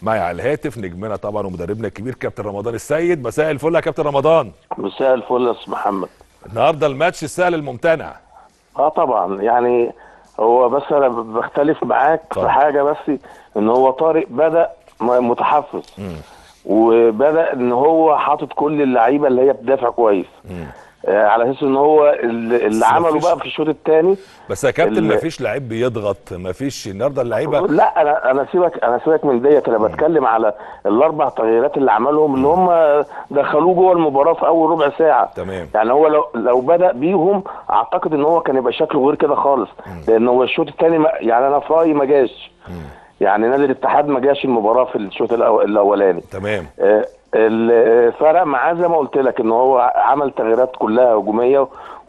معي على الهاتف نجمنا طبعا ومدربنا الكبير كابتن رمضان السيد مساء الفل يا كابتن رمضان مساء الفل يا استاذ محمد النهارده الماتش السهل الممتنع اه طبعا يعني هو بس انا بختلف معاك طبعا. في حاجه بس ان هو طارق بدا م- متحفظ وبدا ان هو حاطط كل اللعيبه اللي هي بتدافع كويس آه على اساس ان هو اللي, اللي بس عمله مفيش- بقى في الشوط الثاني بس يا كابتن ال- مفيش لعيب بيضغط مفيش النهارده اللعيبه لا انا انا سيبك انا سيبك من ديت انا بتكلم على الاربع تغييرات اللي عملهم اللي هم دخلوه جوه المباراه في اول ربع ساعه تمام. يعني هو لو لو بدا بيهم اعتقد ان هو كان يبقى شكله غير كده خالص لان هو الشوط الثاني يعني انا في رايي ما جاش يعني نادي الاتحاد ما جاش المباراه في الشوط الأو- الاولاني تمام آه، ال- فرق معاه زي ما قلت لك ان هو عمل تغييرات كلها هجوميه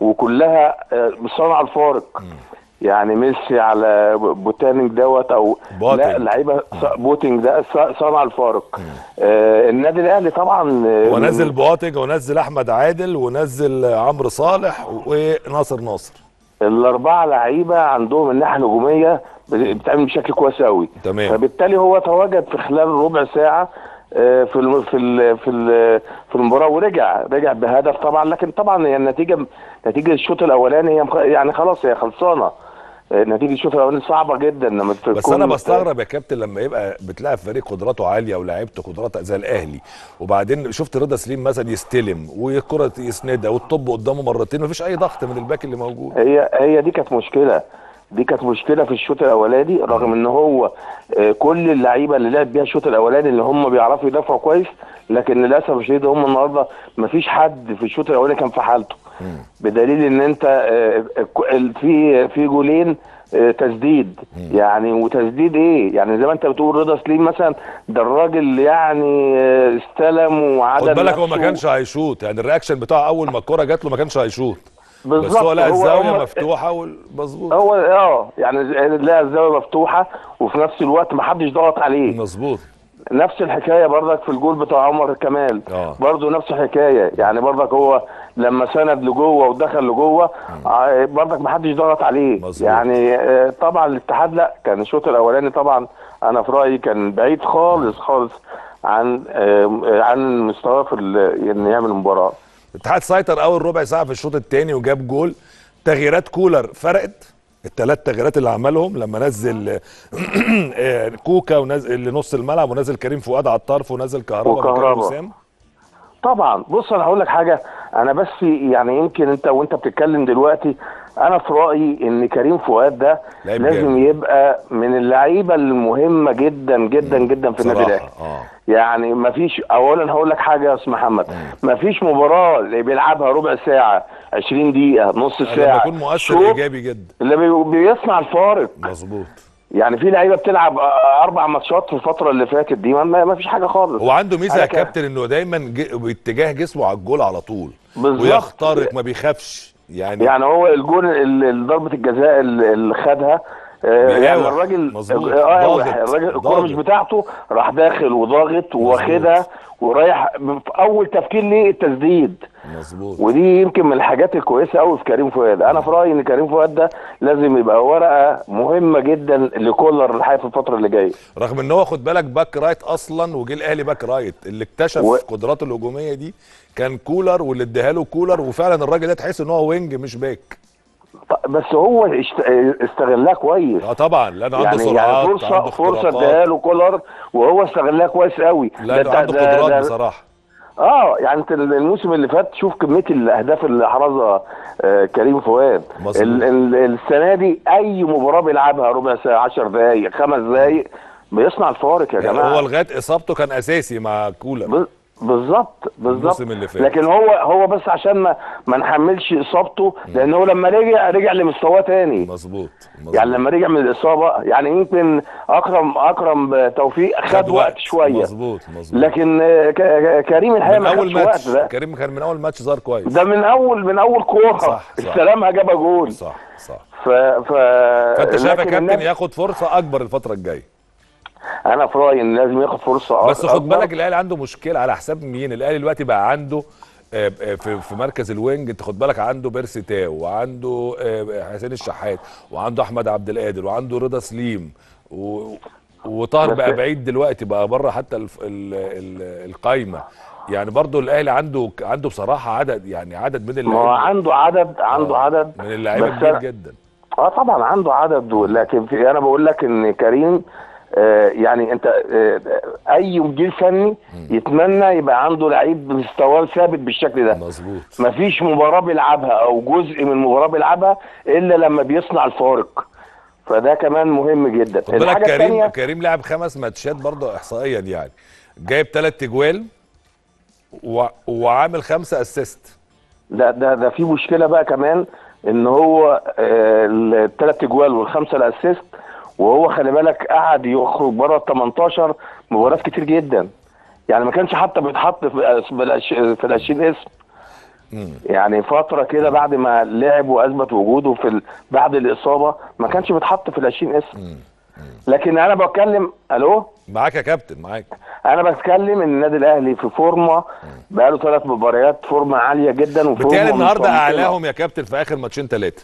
وكلها آه، بصنع الفارق يعني ميسي على بوتانينج دوت او بوتينج. لا لعيبه ص- بوتينج ده ص- صنع الفارق آه النادي الاهلي طبعا آه، ونزل بواتج ونزل احمد عادل ونزل عمرو صالح وناصر ناصر الاربعه لعيبه عندهم الناحيه الهجوميه بت- بتعمل بشكل كويس قوي تمام. فبالتالي هو تواجد في خلال ربع ساعه آه، في الم- في ال- في ال- في المباراه ورجع رجع بهدف طبعا لكن طبعا هي النتيجه نتيجه الشوط الاولاني هي مخ- يعني خلاص هي خلصانه آه، نتيجه الشوط الاولاني صعبه جدا لما بس تكون- انا بستغرب يا كابتن لما يبقى بتلاعب فريق قدراته عاليه ولاعيبته قدراتها زي الاهلي وبعدين شفت رضا سليم مثلا يستلم والكره يسندها والطب قدامه مرتين مفيش اي ضغط من الباك اللي موجود هي هي دي كانت مشكله دي كانت مشكله في الشوط الاولاني رغم ان هو آه، كل اللعيبه اللي لعب بيها الشوط الاولاني اللي هم بيعرفوا يدافعوا كويس لكن للاسف الشديد هم النهارده ما فيش حد في الشوط الاولاني كان في حالته بدليل ان انت آه، الك- ال- في في جولين آه، تسديد يعني وتسديد ايه يعني زي ما انت بتقول رضا سليم مثلا ده الراجل يعني آه، استلم وعدل خد بالك هو ما نفسه. كانش هيشوط يعني الرياكشن بتاعه اول ما الكره جات له ما كانش هيشوط بس بالظبط هو لقى الزاويه هم- مفتوحه مظبوط هو اه يعني لقى الزاويه مفتوحه وفي نفس الوقت ما حدش ضغط عليه مظبوط نفس الحكايه برضك في الجول بتاع عمر كمال آه. برضه نفس الحكايه يعني برضك هو لما سند لجوه ودخل لجوه آه، برضك ما حدش ضغط عليه مظبوط. يعني آه، طبعا الاتحاد لا كان الشوط الاولاني طبعا انا في رايي كان بعيد خالص خالص عن آه، عن مستواه في ال- انه يعمل مباراه الاتحاد سيطر اول ربع ساعه في الشوط الثاني وجاب جول تغييرات كولر فرقت الثلاث تغييرات اللي عملهم لما نزل آه، كوكا ونزل لنص الملعب ونزل كريم فؤاد على الطرف ونزل كهربا مكان وكهربا. وسام طبعا بص انا هقول لك حاجه انا بس يعني يمكن انت وانت بتتكلم دلوقتي انا في رايي ان كريم فؤاد ده لعيب لازم جامد. يبقى من اللعيبه المهمه جدا جدا جدا في النادي بصراحه الاهلي اه يعني ما فيش اولا هقول لك حاجه يا استاذ محمد ما فيش مباراه اللي بيلعبها ربع ساعه 20 دقيقه نص لما ساعه يكون مؤثر شوط ايجابي جدا اللي بي- بيصنع الفارق مظبوط يعني في لعيبه بتلعب اربع ماتشات في الفتره اللي فاتت دي ما- ما فيش حاجه خالص هو عنده ميزه أنا يا كان- كابتن انه دايما ج- باتجاه جسمه على الجول على طول بالظبط. ويخترق ما بيخافش يعني, يعني هو الجون ال- ال- ضربه الجزاء ال- اللي خدها آه، بيقاوح. يعني الراجل مظبوط. آه، قاوح. ضاغط. الراجل الكره ضاغط. مش بتاعته راح داخل وضاغط واخدها ورايح في اول تفكير ليه التسديد مظبوط ودي يمكن من الحاجات الكويسه قوي في كريم فؤاد انا في رايي ان كريم فؤاد ده لازم يبقى ورقه مهمه جدا لكولر الحقيقه في الفتره اللي جايه رغم ان هو خد بالك باك رايت اصلا وجه الاهلي باك رايت اللي اكتشف و- قدراته الهجوميه دي كان كولر واللي اداها له كولر وفعلا الراجل ده تحس ان هو وينج مش باك ط- بس هو اشت- استغلها كويس اه طبعا لانه عنده يعني سرعات يعني فرصه عنده فرصه اختراقات. اداها له كولر وهو استغلها كويس قوي لا ده- ده عنده ده- قدرات ده- بصراحه اه يعني انت الموسم اللي فات شوف كميه الاهداف اللي حرزها آه كريم فؤاد مظبوط. ال- ال- السنه دي اي مباراه بيلعبها ربع ساعه 10 دقائق خمس دقائق بيصنع الفوارق يا يعني جماعه هو لغايه اصابته كان اساسي مع كولر ب- بالظبط بالظبط الموسم اللي فات. لكن هو هو بس عشان ما ما نحملش اصابته لان هو لما رجع رجع لمستواه تاني مظبوط مظبوط. يعني لما رجع من الاصابه يعني يمكن اكرم اكرم توفيق خد وقت شويه مظبوط مظبوط لكن آه، ك- ك- كريم الحقيقه من ما اول خدش وقت ماتش ده كريم كان من اول ماتش ظهر كويس ده من اول من اول كوره صح، صح. استلمها جابها جول صح صح ف ف فانت شايف يا لكن كابتن الناس- ياخد فرصه اكبر الفتره الجايه انا في رايي ان لازم ياخد فرصه بس خد أكبر. بالك الاهلي عنده مشكله على حساب مين الاهلي دلوقتي بقى عنده آه، آه، في في مركز الوينج انت خد بالك عنده بيرسي تاو وعنده آه، حسين الشحات وعنده احمد عبد القادر وعنده رضا سليم و... وطاهر بس- بقى بعيد دلوقتي بقى بره حتى الف... ال... ال... القايمه يعني برضو الاهلي عنده عنده بصراحه عدد يعني عدد من ما هو اللعيبه عنده عدد عنده آه، عدد من اللعيبه بس كبير أنا- جدا اه طبعا عنده عدد لكن في انا بقول لك ان كريم آه يعني انت آه اي مدير فني يتمنى يبقى عنده لعيب مستواه ثابت بالشكل ده مظبوط مفيش مباراه بيلعبها او جزء من مباراه بيلعبها الا لما بيصنع الفارق فده كمان مهم جدا خد بالك الحاجه كريم الثانيه كريم لعب خمس ماتشات برضه احصائيا يعني جايب ثلاث اجوال و... وعامل خمسه اسيست ده ده ده في مشكله بقى كمان ان هو الثلاث اجوال والخمسه الاسيست وهو خلي بالك قعد يخرج بره ال 18 مباريات كتير جدا يعني ما كانش حتى بيتحط في في ال 20 اسم يعني فتره كده بعد ما لعب واثبت وجوده في ال... بعد الاصابه ما كانش بيتحط في ال 20 اسم لكن انا بتكلم الو معاك يا كابتن معاك انا بتكلم ان النادي الاهلي في فورمه بقاله ثلاث مباريات فورمه عاليه جدا وفورمه بتهيألي النهارده مطمئنة. اعلاهم يا كابتن في اخر ماتشين ثلاثه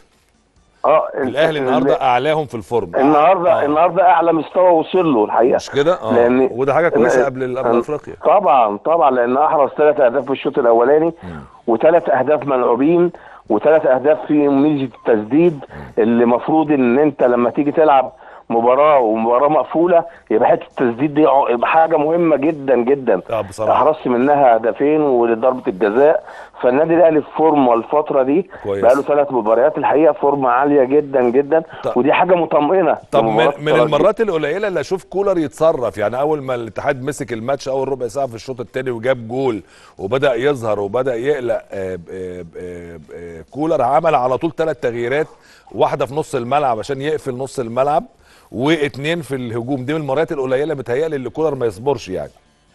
اه الاهلي ال- النهارده اعلاهم في الفورم النهارده آه. النهارده اعلى مستوى وصل له الحقيقه مش كده اه لأن- وده حاجه كويسه لأن- قبل قبل افريقيا طبعا طبعا لان احرز ثلاث اهداف في الشوط الاولاني وثلاث اهداف ملعوبين وثلاث اهداف في ميزه التسديد اللي المفروض ان انت لما تيجي تلعب مباراه ومباراه مقفوله يبقى حته التسديد دي ع- يبقى حاجه مهمه جدا جدا اه بصراحه احرزت منها هدفين ولضربه الجزاء فالنادي الاهلي في فورمه الفتره دي كويس. بقى له ثلاث مباريات الحقيقه فورمه عاليه جدا جدا طب- ودي حاجه مطمئنه طب من, لمباراة من الترجي. المرات القليله اللي اشوف كولر يتصرف يعني اول ما الاتحاد مسك الماتش اول ربع ساعه في الشوط الثاني وجاب جول وبدا يظهر وبدا يقلق آه، آه، آه، آه، كولر عمل على طول ثلاث تغييرات واحده في نص الملعب عشان يقفل نص الملعب واثنين في الهجوم دي من المرات القليله بتهيألي اللي كولر ما يصبرش يعني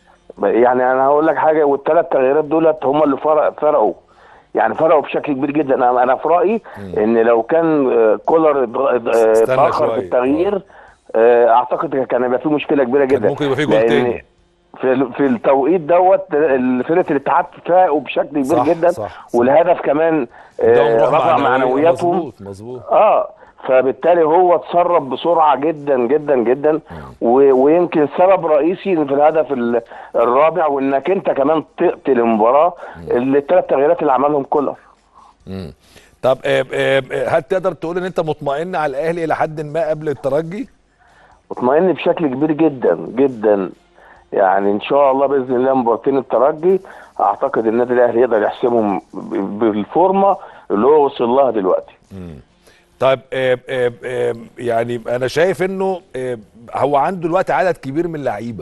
يعني انا هقول لك حاجه والثلاث تغييرات دولت هم اللي فرق فرقوا يعني فرقوا بشكل كبير جدا انا انا في رايي ان لو كان آه، كولر اتغ- آه، استنى اتاخر شوية. في التغيير آه، اعتقد كان هيبقى في مشكله كبيره جدا ممكن يبقى في جول لأن تاني. في ال- في التوقيت دوت فرقه الاتحاد فاقوا بشكل كبير صح، جدا صح، صح. والهدف كمان آه، ده روح رفع معنوية. معنوياتهم مظبوط مظبوط اه فبالتالي هو اتصرف بسرعه جدا جدا جدا و... ويمكن سبب رئيسي في الهدف ال- الرابع وانك انت كمان تقتل المباراه الثلاث تغييرات اللي عملهم كولر مم. طب آه، آه، آه، هل تقدر تقول ان انت مطمئن على الاهلي الى حد ما قبل الترجي؟ مطمئن بشكل كبير جدا جدا يعني ان شاء الله باذن الله مباراتين الترجي اعتقد النادي الاهلي يقدر يحسمهم ب- بالفورمه اللي هو وصل لها دلوقتي طيب آه، آه، آه، يعني انا شايف انه آه، هو عنده دلوقتي عدد كبير من اللعيبه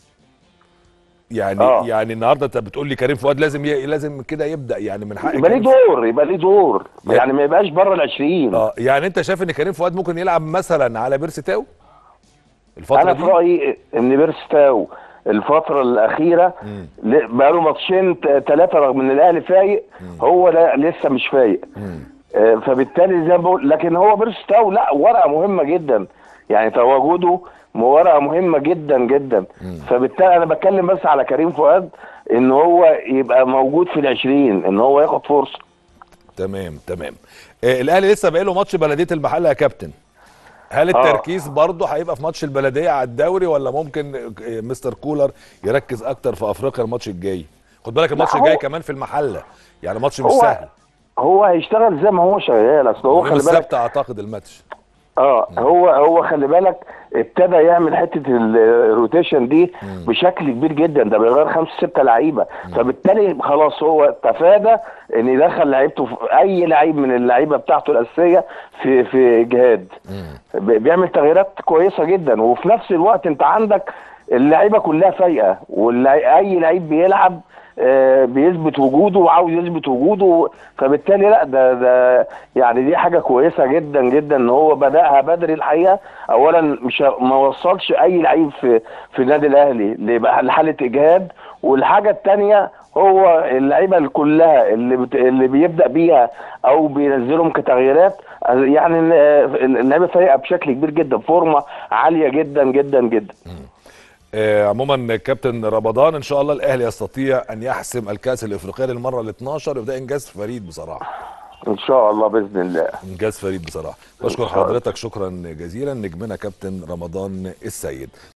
يعني آه. يعني النهارده انت بتقول لي كريم فؤاد لازم ي... لازم كده يبدا يعني من حق يبقى ليه كريم دور يبقى ليه دور يعني- يعني ما يبقاش بره ال 20 اه يعني انت شايف ان كريم فؤاد ممكن يلعب مثلا على بيرسي تاو الفتره انا دي في رايي ان بيرستاو الفتره الاخيره ل- بقاله ماتشين ثلاثه رغم ان الاهلي فايق هو لا لسه مش فايق آه، فبالتالي زي ما بقول لكن هو بيرستاو لا ورقه مهمه جدا يعني تواجده ورقه مهمه جدا جدا فبالتالي انا بتكلم بس على كريم فؤاد ان هو يبقى موجود في العشرين ان هو ياخد فرصه تمام تمام آه الاهلي لسه باقي له ماتش بلديه المحله يا كابتن هل آه. التركيز برضه هيبقى في ماتش البلديه على الدوري ولا ممكن آه، مستر كولر يركز اكتر في افريقيا الماتش الجاي خد بالك الماتش هو- الجاي كمان في المحله يعني ماتش مش هو سهل هو هيشتغل زي ما هو شغال اصل هو يوم خلي بالك السبت اعتقد الماتش اه هو هو خلي بالك ابتدى يعمل حته الروتيشن دي بشكل كبير جدا ده بيغير خمسه سته لعيبه فبالتالي خلاص هو تفادى ان يدخل لعيبته في اي لعيب من اللعيبه بتاعته الاساسيه في في اجهاد بي- بيعمل تغييرات كويسه جدا وفي نفس الوقت انت عندك اللعيبه كلها فايقه واي لعيب بيلعب آه، بيثبت وجوده وعاوز يثبت وجوده فبالتالي لا ده ده يعني دي حاجه كويسه جدا جدا ان هو بداها بدري الحقيقه اولا مش ه- ما وصلش اي لعيب في في النادي الاهلي ليبقى لحاله اجهاد والحاجه الثانيه هو اللعيبه كلها اللي بت... اللي بيبدا بيها او بينزلهم كتغييرات آه، يعني آه، اللعيبه فايقه بشكل كبير جدا فورمه عاليه جدا جدا جدا آه عموما كابتن رمضان ان شاء الله الاهلي يستطيع ان يحسم الكاس الافريقيه للمره ال 12 وده انجاز فريد بصراحه ان شاء الله باذن الله انجاز فريد بصراحه بشكر إن شاء الله. حضرتك شكرا جزيلا نجمنا كابتن رمضان السيد